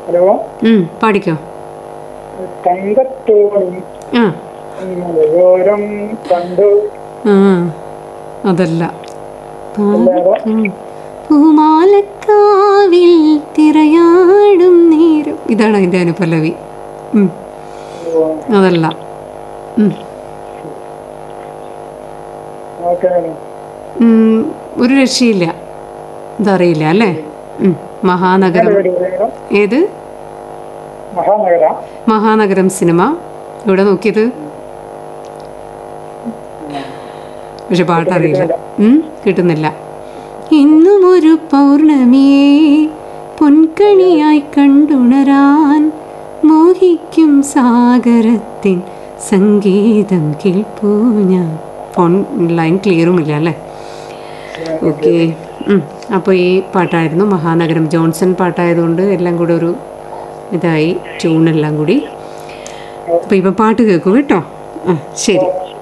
Hello ഉം, പാടിക്കോ തങ്കത്തോണി ആ മലയോരം കണ്ടു ആ അതല്ല അല്ലാതെ ഉം. പൂമാലക്കാവിൽ തിരയാടും നേരം ഇതാണ് അതിൻ്റെ അനുപല്ലവി ഉം, അതല്ല ഉം. ഓക്കെ ഉം, ഒരു രക്ഷയില്ല ഇതറിയില്ല അല്ലേ ഉം, മഹാനഗരം ഏത് മഹാനഗര മഹാനഗരം സിനിമ എവിടെ നോക്കിയത് പക്ഷെ പാട്ടറിയില്ല ഉം, കിട്ടുന്നില്ല ഇന്നും ഒരു പൗർണമിയെ പൊൻകണിയായി കണ്ടുണരാൻ മോഹിക്കും സാഗരത്തിൻ സംഗീതം കേൾപ്പൂ ഞാൻ ഫോൺ ലൈൻ ക്ലിയറുമില്ല അല്ലേ ഓക്കെ അപ്പോൾ ഈ പാട്ടായിരുന്നു മഹാനഗരം ജോൺസൺ പാട്ടായതുകൊണ്ട് എല്ലാം കൂടെ ഒരു ഇതായി ട്യൂണെല്ലാം കൂടി അപ്പോൾ ഇപ്പം പാട്ട് കേൾക്കും കേട്ടോ ആ ശരി